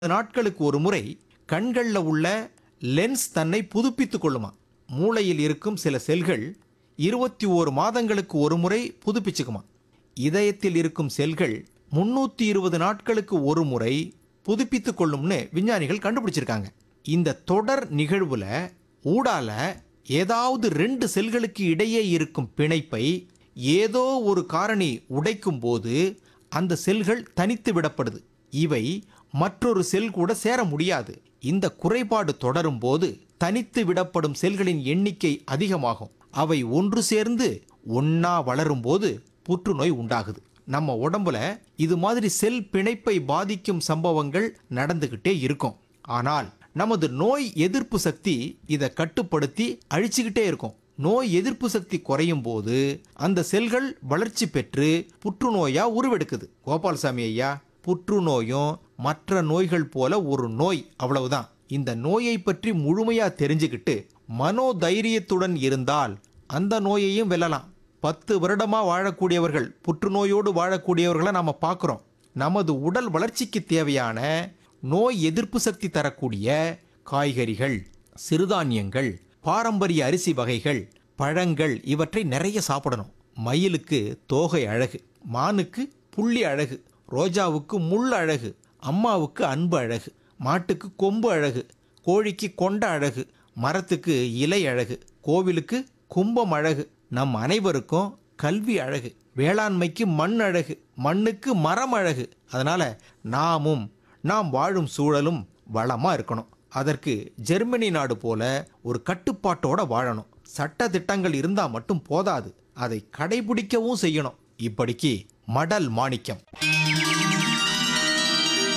நாட்களுக்கு ஒரு முறை கண்களில் உள்ள லென்ஸ் தன்னை புதுப்பித்துக் கொள்ளுமா மூளையில் இருக்கும் சில செல்கள் இருபத்தி ஓரு மாதங்களுக்கு ஒரு முறை புதுப்பிச்சுக்குமா இதயத்தில் இருக்கும் செல்கள் முன்னூற்றி இருபது நாட்களுக்கு ஒரு முறை புதுப்பித்துக் கொள்ளும்னு விஞ்ஞானிகள் கண்டுபிடிச்சிருக்காங்க இந்த தொடர் நிகழ்வுல ஊடால ஏதாவது ரெண்டு செல்களுக்கு இடையே இருக்கும் பிணைப்பை ஏதோ ஒரு காரணி உடைக்கும் போது அந்த செல்கள் தனித்து விடப்படுது இவை மற்றொரு செல் கூட சேர முடியாது இந்த குறைபாடு தொடரும் போது தனித்து விடப்படும் செல்களின் எண்ணிக்கை அதிகமாகும் அவை ஒன்று சேர்ந்து ஒன்னா வளரும் போது புற்றுநோய் உண்டாகுது நம்ம உடம்புல இது மாதிரி செல் பிணைப்பை பாதிக்கும் சம்பவங்கள் நடந்துகிட்டே இருக்கும் ஆனால் நமது நோய் எதிர்ப்பு சக்தி இதை கட்டுப்படுத்தி அழிச்சுக்கிட்டே இருக்கும் நோய் எதிர்ப்பு சக்தி குறையும் போது அந்த செல்கள் வளர்ச்சி பெற்று புற்றுநோயா உருவெடுக்குது கோபால்சாமி ஐயா புற்றுநோயும் மற்ற நோய்கள் போல ஒரு நோய் அவ்வளவுதான் இந்த நோயை பற்றி முழுமையா தெரிஞ்சுக்கிட்டு மனோதைரியத்துடன் இருந்தால் அந்த நோயையும் வெல்லலாம் பத்து வருடமா வாழக்கூடியவர்கள் புற்றுநோயோடு வாழக்கூடியவர்களை நாம பார்க்குறோம் நமது உடல் வளர்ச்சிக்கு தேவையான நோய் எதிர்ப்பு சக்தி தரக்கூடிய காய்கறிகள் சிறுதானியங்கள் பாரம்பரிய அரிசி வகைகள் பழங்கள் இவற்றை நிறைய சாப்பிடணும் மயிலுக்கு தோகை அழகு மானுக்கு புள்ளி அழகு ரோஜாவுக்கு முள் அழகு அம்மாவுக்கு அன்பு அழகு மாட்டுக்கு கொம்பு அழகு கோழிக்கு கொண்ட அழகு மரத்துக்கு இலை அழகு கோவிலுக்கு கும்பம் அழகு நம் அனைவருக்கும் கல்வி அழகு வேளாண்மைக்கு மண் அழகு மண்ணுக்கு மரம் அழகு அதனால நாமும் நாம் வாழும் சூழலும் வளமா இருக்கணும் அதற்கு ஜெர்மனி நாடு போல ஒரு கட்டுப்பாட்டோட வாழணும் சட்ட திட்டங்கள் இருந்தா மட்டும் போதாது அதை கடைபிடிக்கவும் செய்யணும் இப்படிக்கு மடல் மாணிக்கம்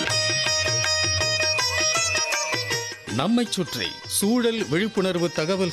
நம்மைச் சுற்றி சூழல் விழிப்புணர்வு தகவல்கள்